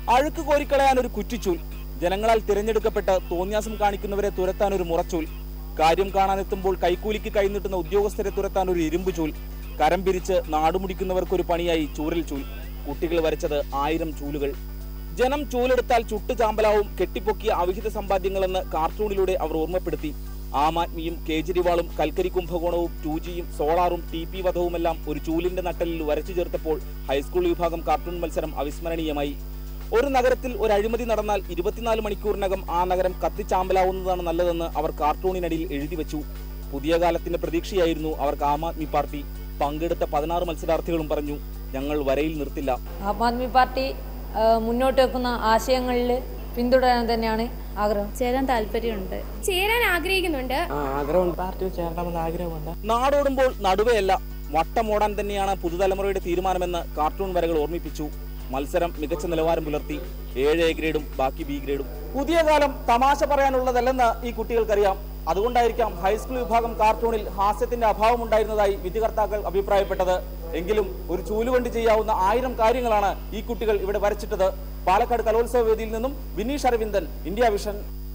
അഴുക്ക് കോരിക്കളയാൻ ഒരു കുറ്റിച്ചൂൽ ജനങ്ങളാൽ തിരഞ്ഞെടുക്കപ്പെട്ട് തോന്യാസം കാണിക്കുന്നവരെ തുരത്താൻ ഒരു മുറച്ചൂൽ കാര്യം കാണാനെത്തുമ്പോൾ കൈക്കൂലിക്ക് കൈനീട്ടുന്ന ഉദ്യോഗസ്ഥരെ തുരത്താൻ ഒരു ഇരുമ്പ് ചൂൽ കരം പിരിച്ച് നാടുമുടിക്കുന്നവർക്കൊരു പണിയായി ചൂരൽ ചൂൽ കുട്ടികൾ വരച്ചത് ആയിരം ചൂലുകൾ ജനം ചൂലെടുത്താൽ ചുട്ടു ചാമ്പലാവും കെട്ടിപ്പൊക്കിയ അവിഹിത സമ്പാദ്യങ്ങളെന്ന് കാർട്ടൂണിലൂടെ അവർ ഓർമ്മപ്പെടുത്തി ആം ആദ്മിയും കേജ്രിവാളും കൽക്കരി കുംഭകോണവും ടൂജിയും സോളാറും ടി പി വധവുമെല്ലാം ഒരു ചൂലിന്റെ നട്ടലിൽ വരച്ചു ചേർത്തപ്പോൾ ഹൈസ്കൂൾ വിഭാഗം കാർട്ടൂൺ മത്സരം അവിസ്മരണീയമായി ഒരു നഗരത്തിൽ ഒരു അഴിമതി നടന്നാൽ ഇരുപത്തിനാല് മണിക്കൂറിനകം ആ നഗരം കത്തിച്ചാമ്പലാവുന്നതാണ് നല്ലതെന്ന് അവർ കാർട്ടൂണിനടിയിൽ എഴുതി വെച്ചു പുതിയ കാലത്തിന്റെ പ്രതീക്ഷയായിരുന്നു അവർക്ക് ആം ആദ്മി പാർട്ടി പങ്കെടുത്ത പതിനാറ് മത്സരാർത്ഥികളും പറഞ്ഞു ഞങ്ങൾ വരയിൽ നിർത്തില്ല ആം ആദ്മി പാർട്ടി ആ, മുന്നോട്ട് വെക്കുന്ന ആശയങ്ങളിൽ പിന്തുടരാൻ തന്നെയാണ് ആഗ്രഹം ചേരാൻ താല്പര്യമുണ്ട് ചേരാൻ ആഗ്രഹിക്കുന്നുണ്ട് ആഗ്രഹമുണ്ട് പാർട്ടി ചേരണമെന്ന് ആഗ്രഹമുണ്ട് നാടോടുമ്പോൾ നടുവയല്ല വട്ടമോടാൻ തന്നെയാണ് പുതുതലമുറയുടെ തീരുമാനമെന്ന് കാർട്ടൂൺ വരകൾ ഓർമ്മിപ്പിച്ചു മത്സരം മികച്ച നിലവാരം പുലർത്തി ഏഴ് എ ഗ്രേഡും ബാക്കി ബി ഗ്രേഡും പുതിയ കാലം തമാശ പറയാനുള്ളതല്ലെന്ന് ഈ കുട്ടികൾക്കറിയാം അതുകൊണ്ടായിരിക്കാം ഹൈസ്കൂൾ വിഭാഗം കാർട്ടൂണിൽ ഹാസ്യത്തിന്റെ അഭാവം ഉണ്ടായിരുന്നതായി വിധികർത്താക്കൾ അഭിപ്രായപ്പെട്ടത് എങ്കിലും ഒരു ചൂലുകൊണ്ട് ചെയ്യാവുന്ന ആയിരം കാര്യങ്ങളാണ് ഈ കുട്ടികൾ ഇവിടെ വരച്ചിട്ടത് പാലക്കാട് കലോത്സവ വേദിയിൽ നിന്നും വിനീഷ് അരവിന്ദൻ ഇന്ത്യ വിഷൻ